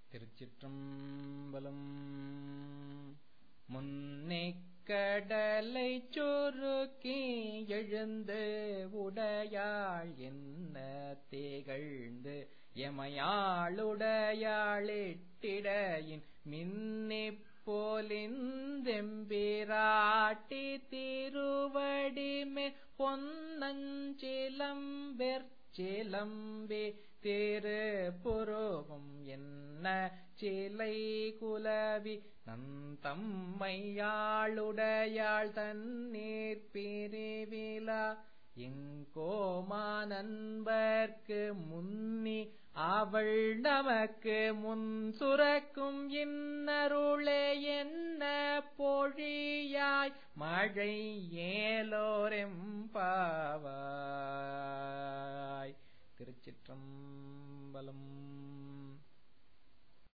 திருச்சிற்றம்பலம் முன்னிக் கடலை சுருக்கி எழுந்து உடையாள் என்ன திகழ்ந்து எமையாளுடையாளிட்டிடையின் மின்னிப் போலிந்தெம்பிராட்டி திருவடிமே பொன்னஞ்சிலம்பெற்சிலம்பே திருப்புருவும் என்ன சிலை குலவி நந்தம்மையாளுடையாள் தண்ணீர் பிரிவிலா எங்கோமா நண்பர்க்கு முன்னி அவள் நமக்கு முன் சுரக்கும் இன்னருளே என்ன பொழியாய் மழை ஏலோரெம்பாவாய் திருச்சிற்றம்பலம்